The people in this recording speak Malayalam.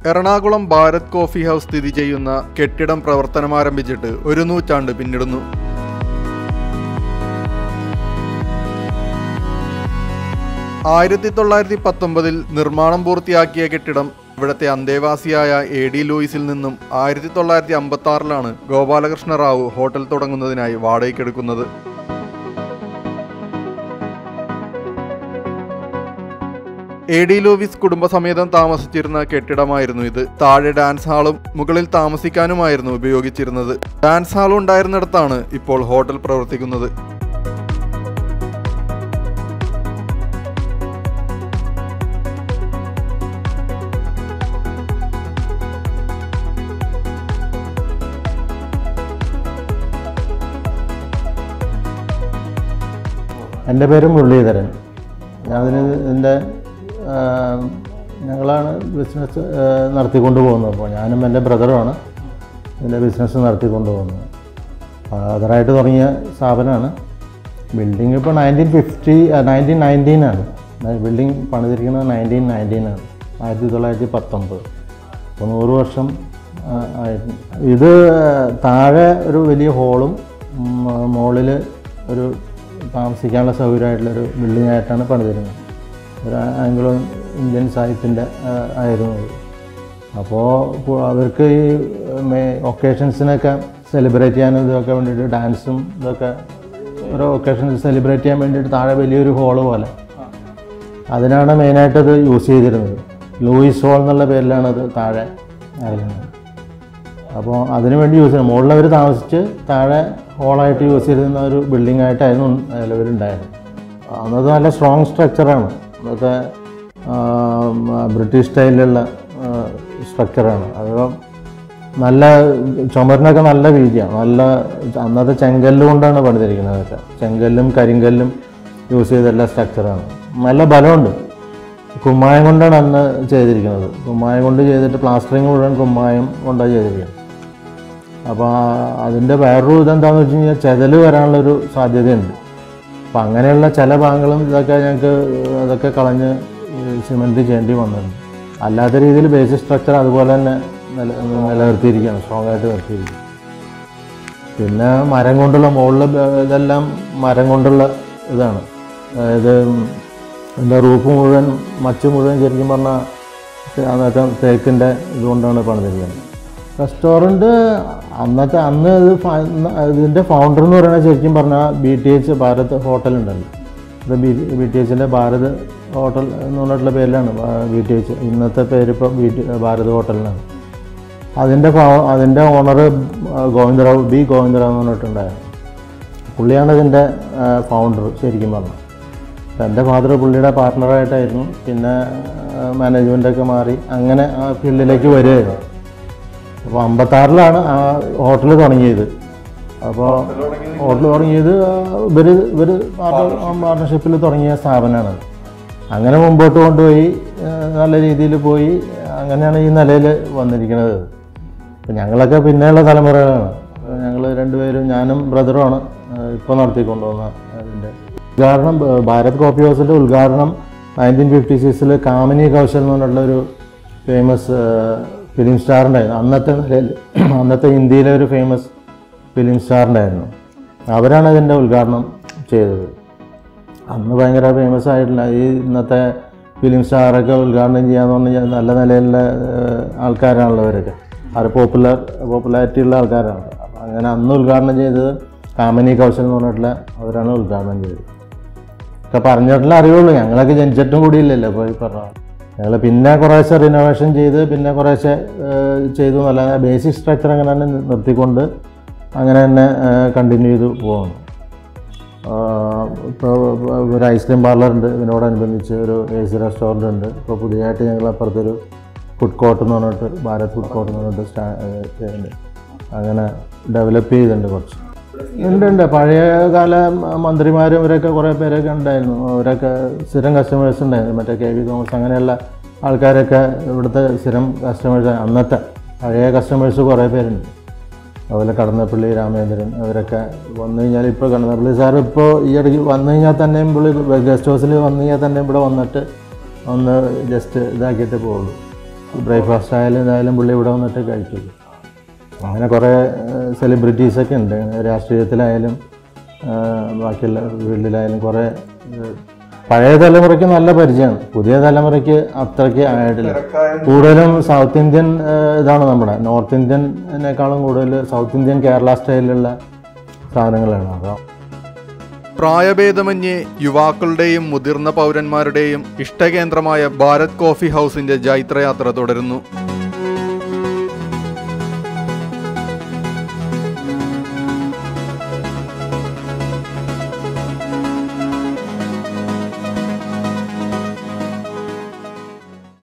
എറണാകുളം ഭാരത് കോഫി ഹൗസ് സ്ഥിതി ചെയ്യുന്ന കെട്ടിടം പ്രവർത്തനമാരംഭിച്ചിട്ട് ഒരു നൂറ്റാണ്ട് പിന്നിടുന്നു ആയിരത്തി തൊള്ളായിരത്തി പത്തൊമ്പതിൽ നിർമ്മാണം പൂർത്തിയാക്കിയ കെട്ടിടം ഇവിടത്തെ അന്തേവാസിയായ എ ഡി ലൂയിസിൽ നിന്നും ആയിരത്തി തൊള്ളായിരത്തി അമ്പത്തി ആറിലാണ് ഗോപാലകൃഷ്ണ റാവു ഹോട്ടൽ തുടങ്ങുന്നതിനായി വാടകയ്ക്കെടുക്കുന്നത് എ ഡി ലൂവിസ് കുടുംബസമേതം താമസിച്ചിരുന്ന കെട്ടിടമായിരുന്നു ഇത് താഴെ ഡാൻസ് ഹാളും മുകളിൽ താമസിക്കാനുമായിരുന്നു ഉപയോഗിച്ചിരുന്നത് ഡാൻസ് ഹാൾ ഉണ്ടായിരുന്നിടത്താണ് ഇപ്പോൾ ഹോട്ടൽ പ്രവർത്തിക്കുന്നത് എൻ്റെ പേര് മുരളീധരൻ ഞാനതിന് ഇതിൻ്റെ ഞങ്ങളാണ് ബിസിനസ് നടത്തിക്കൊണ്ട് പോകുന്നത് അപ്പോൾ ഞാനും എൻ്റെ ബ്രദറുമാണ് ഇതിൻ്റെ ബിസിനസ് നടത്തിക്കൊണ്ട് പോകുന്നത് ഫാദറായിട്ട് തുടങ്ങിയ സ്ഥാപനമാണ് ബിൽഡിംഗ് ഇപ്പോൾ നയൻറ്റീൻ ഫിഫ്റ്റി നയൻറ്റീൻ നയൻറ്റീനാണ് ബിൽഡിംഗ് പണിതിരിക്കുന്നത് നയൻറ്റീൻ നയൻറ്റീനാണ് ആയിരത്തി തൊള്ളായിരത്തി പത്തൊമ്പത് അപ്പോൾ നൂറ് വർഷം ആ, ആയിരുന്നു ഇത് താഴെ ഒരു വലിയ ഹോളും മുകളിൽ ഒരു താമസിക്കാനുള്ള സൗകര്യമായിട്ടുള്ളൊരു ബിൽഡിംഗ് ആയിട്ടാണ് പണിതിരുന്നത് ഒരു ആംഗ്ലോ ഇന്ത്യൻ സാഹിത്യത്തിൻ്റെ ആയിരുന്നു അത് അപ്പോൾ അവർക്ക് ഈ മേ ഒക്കേഷൻസിനൊക്കെ സെലിബ്രേറ്റ് ചെയ്യാനും ഇതൊക്കെ വേണ്ടിയിട്ട് ഡാൻസും ഇതൊക്കെ ഓരോ ഒക്കേഷൻസ് സെലിബ്രേറ്റ് ചെയ്യാൻ വേണ്ടിയിട്ട് താഴെ വലിയൊരു ഹോള് പോലെ അതിനാണ് മെയിനായിട്ട് അത് യൂസ് ചെയ്തിരുന്നത് ലൂയിസ് ഹോൾ എന്നുള്ള പേരിലാണ് അത് താഴെ അറിയുന്നത് അപ്പോൾ അതിനു വേണ്ടി യൂസ് ചെയ്യുന്നത് മുകളിൽ അവർ താമസിച്ച് താഴെ ഹോളായിട്ട് യൂസ് ചെയ്തിരുന്ന ഒരു ബിൽഡിംഗ് ആയിട്ടായിരുന്നു നിലവിലുണ്ടായത് അന്നത് നല്ല സ്ട്രോങ് സ്ട്രക്ചറാണ് അതൊക്കെ ബ്രിട്ടീഷ് സ്റ്റൈലിലുള്ള സ്ട്രക്ചറാണ് അത് നല്ല ചുമരിനൊക്കെ നല്ല വീതിയാണ് നല്ല അന്നത്തെ ചെങ്കല്ല് കൊണ്ടാണ് പണിതിരിക്കുന്നത് അതൊക്കെ ചെങ്കല്ലും കരിങ്കല്ലും യൂസ് ചെയ്തുള്ള സ്ട്രക്ചറാണ് നല്ല ബലമുണ്ട് കുമ്മായം കൊണ്ടാണ് അന്ന് ചെയ്തിരിക്കുന്നത് കുമ്മായം കൊണ്ട് ചെയ്തിട്ട് പ്ലാസ്റ്ററിങ് മുഴുവൻ കുമ്മായം കൊണ്ടാണ് ചെയ്തിരിക്കുന്നത് അപ്പോൾ അതിൻ്റെ വേറൊരു ഇതെന്താണെന്ന് വെച്ച് കഴിഞ്ഞാൽ ചെതൽ വരാനുള്ളൊരു സാധ്യതയുണ്ട് അപ്പോൾ അങ്ങനെയുള്ള ചില ഭാഗങ്ങളും ഇതൊക്കെ ഞങ്ങൾക്ക് അതൊക്കെ കളഞ്ഞ് സിമെൻറ്റ് ചെയ്യേണ്ടി വന്നിട്ടുണ്ട് അല്ലാത്ത രീതിയിൽ ബേസിക് സ്ട്രക്ചർ അതുപോലെ തന്നെ നില നിലനിർത്തിയിരിക്കുകയാണ് സ്ട്രോങ് ആയിട്ട് നിർത്തിയിരിക്കുക പിന്നെ മരം കൊണ്ടുള്ള മുകളിൽ ഇതെല്ലാം മരം കൊണ്ടുള്ള ഇതാണ് അതായത് എന്താ റൂഫ് മുഴുവൻ മച്ച് മുഴുവൻ ശരിക്കും പറഞ്ഞാൽ അന്നത്തെ തേക്കിൻ്റെ ഇതുകൊണ്ടാണ് പണിതിരിക്കുന്നത് റെസ്റ്റോറൻറ്റ് അന്നത്തെ അന്ന് ഇത് ഫ- ഇതിൻ്റെ ഫൗണ്ടർ എന്ന് പറയുന്നത് ശരിക്കും പറഞ്ഞാൽ B T H Bharat hotel ഉണ്ടല്ലോ ഇത് ബി ബി ടി എച്ചിൻ്റെ ഭാരത് ഹോട്ടൽ എന്ന് പറഞ്ഞിട്ടുള്ള പേരിലാണ് ബി ടി എച്ച് ഇന്നത്തെ പേര് ഇപ്പോൾ ബി ടി ഭാരത് ഹോട്ടലിനാണ് അതിൻ്റെ ഫൗ- അതിൻ്റെ ഓണർ ഗോവിന്ദറാവ് ബി ഗോവിന്ദറാവ് എന്ന് പറഞ്ഞിട്ടുണ്ടായിരുന്നു പുള്ളിയാണ് ഇതിൻ്റെ ഫൗണ്ടർ ശരിക്കും പറഞ്ഞത് അപ്പം എൻ്റെ ഫാദർ പുള്ളിയുടെ പാർട്ട്ണറായിട്ടായിരുന്നു പിന്നെ മാനേജ്മെൻറ്റൊക്കെ മാറി അങ്ങനെ ആ ഫീൽഡിലേക്ക് വരികയായിരുന്നു അപ്പോൾ അമ്പത്താറിലാണ് ആ ഹോട്ടൽ തുടങ്ങിയത് അപ്പോൾ ഹോട്ടൽ തുടങ്ങിയത് ഇവർ ഇവർ പാർട്ണർഷിപ്പിൽ തുടങ്ങിയ സ്ഥാപനമാണ് അങ്ങനെ മുമ്പോട്ട് കൊണ്ടുപോയി ആ, നല്ല രീതിയിൽ പോയി അങ്ങനെയാണ് ഈ നിലയിൽ വന്നിരിക്കുന്നത് അപ്പം ഞങ്ങളൊക്കെ പിന്നെയുള്ള തലമുറകളാണ് ഞങ്ങൾ രണ്ടുപേരും ഞാനും ബ്രദറുമാണ് ഇപ്പോൾ നടത്തിക്കൊണ്ടുവന്ന അതിൻ്റെ ഉദ്ഘാടനം ബ- ഭാരത് കോഫി ഹൗസിൻ്റെ ഉദ്ഘാടനം നയൻറ്റീൻ ഫിഫ്റ്റി സിക്സിൽ കാമിനി കൗശൽ എന്ന് പറഞ്ഞിട്ടുള്ള ഒരു ഫേമസ് ഫിലിം സ്റ്റാറുണ്ടായിരുന്നു അന്നത്തെ നിലയിൽ അന്നത്തെ ഇന്ത്യയിലെ ഒരു ഫേമസ് ഫിലിം സ്റ്റാറുണ്ടായിരുന്നു അവരാണ് ഇതിൻ്റെ ഉദ്ഘാടനം ചെയ്തത് അന്ന് ഭയങ്കര ഫേമസ് ആയിട്ടുള്ള ഈ ഇന്നത്തെ ഫിലിം സ്റ്റാറൊക്കെ ഉദ്ഘാടനം ചെയ്യാന്ന് പറഞ്ഞാൽ നല്ല നിലയിലുള്ള ഏഹ്, ആൾക്കാരാണല്ലോ അവരൊക്കെ അവർ പോപ്പുലർ പോപ്പുലാരിറ്റി ഉള്ള ആൾക്കാരാണ് അപ്പം അങ്ങനെ അന്ന് ഉദ്ഘാടനം ചെയ്തത് കാമിനി കൗശൽ എന്ന് പറഞ്ഞിട്ടുള്ള അവരാണ് ഉദ്ഘാടനം ചെയ്തത് ഒക്കെ പറഞ്ഞിട്ടുള്ള അറിയുള്ളൂ ഞങ്ങളൊക്കെ ജനിച്ചിട്ടും കൂടിയില്ലല്ലോ പോയി പറഞ്ഞ ഞങ്ങൾ പിന്നെ കുറേശ്ശെ റിനോവേഷൻ ചെയ്ത് പിന്നെ കുറേശ്ശെ ഏഹ്, ചെയ്തു എന്നല്ലാതെ ബേസിക് സ്ട്രക്ചർ അങ്ങനെ തന്നെ നിർത്തിക്കൊണ്ട് അങ്ങനെ തന്നെ കണ്ടിന്യൂ ചെയ്തു പോകുന്നു ഇപ്പോൾ ഒരു ഐസ്ക്രീം പാർലർ ഉണ്ട് ഇതിനോടനുബന്ധിച്ച് ഒരു എ സി റെസ്റ്റോറൻറ്റ് ഉണ്ട് ഇപ്പോൾ പുതിയതായിട്ട് ഞങ്ങൾ അപ്പുറത്തൊരു ഫുഡ് കോർട്ട് എന്ന് പറഞ്ഞിട്ട് ഭാരത് ഫുഡ് കോർട്ട് എന്ന് പറഞ്ഞിട്ട് സ്റ്റാ ചെയ്യുന്നുണ്ട് അങ്ങനെ ഡെവലപ്പ് ചെയ്തിട്ടുണ്ട് കുറച്ച് ഉണ്ട് ഉണ്ട് പഴയ കാല മന്ത്രിമാരും ഇവരൊക്കെ കുറേ പേരൊക്കെ ഉണ്ടായിരുന്നു അവരൊക്കെ സ്ഥിരം കസ്റ്റമേഴ്സ് ഉണ്ടായിരുന്നു മറ്റേ കെ വി തോമസ് അങ്ങനെയുള്ള ആൾക്കാരൊക്കെ ഇവിടുത്തെ സ്ഥിരം കസ്റ്റമേഴ്സ് അന്നത്തെ പഴയ കസ്റ്റമേഴ്സ് കുറേ പേരുണ്ട് അതുപോലെ കടന്നപ്പള്ളി രാമേന്ദ്രൻ അവരൊക്കെ വന്നു കഴിഞ്ഞാൽ ഇപ്പോൾ കടന്നപ്പള്ളി സാർ ഇപ്പോൾ ഈ ഇടയ്ക്ക് വന്നു കഴിഞ്ഞാൽ തന്നെയും പുള്ളി ഗസ്റ്റ് ഹൗസിൽ വന്നു കഴിഞ്ഞാൽ തന്നെ ഇവിടെ വന്നിട്ട് ഒന്ന് ജസ്റ്റ് ഇതാക്കിയിട്ട് പോകുള്ളൂ ബ്രേക്ക്ഫാസ്റ്റ് ആയാലും ഇതായാലും പുള്ളി ഇവിടെ വന്നിട്ട് കഴിക്കുള്ളൂ അങ്ങനെ കുറേ സെലിബ്രിറ്റീസൊക്കെ ഉണ്ട് രാഷ്ട്രീയത്തിലായാലും ആ, ബാക്കിയുള്ള ഫീൽഡിലായാലും കുറേ ഏഹ്, പഴയ തലമുറയ്ക്ക് നല്ല പരിചയമാണ് പുതിയ തലമുറയ്ക്ക് അത്രയ്ക്ക് ആയിട്ടില്ല കൂടുതലും സൗത്ത് ഇന്ത്യൻ ഏഹ്, ഇതാണ് നമ്മുടെ നോർത്ത് ഇന്ത്യനേക്കാളും കൂടുതൽ സൗത്ത് ഇന്ത്യൻ കേരള സ്റ്റൈലിലുള്ള സാധനങ്ങളാണ് അപ്പോൾ പ്രായഭേദമന്യേ യുവാക്കളുടെയും മുതിർന്ന പൗരന്മാരുടെയും ഇഷ്ടകേന്ദ്രമായ ഭാരത് കോഫി ഹൗസിന്റെ ജൈത്രയാത്ര തുടരുന്നു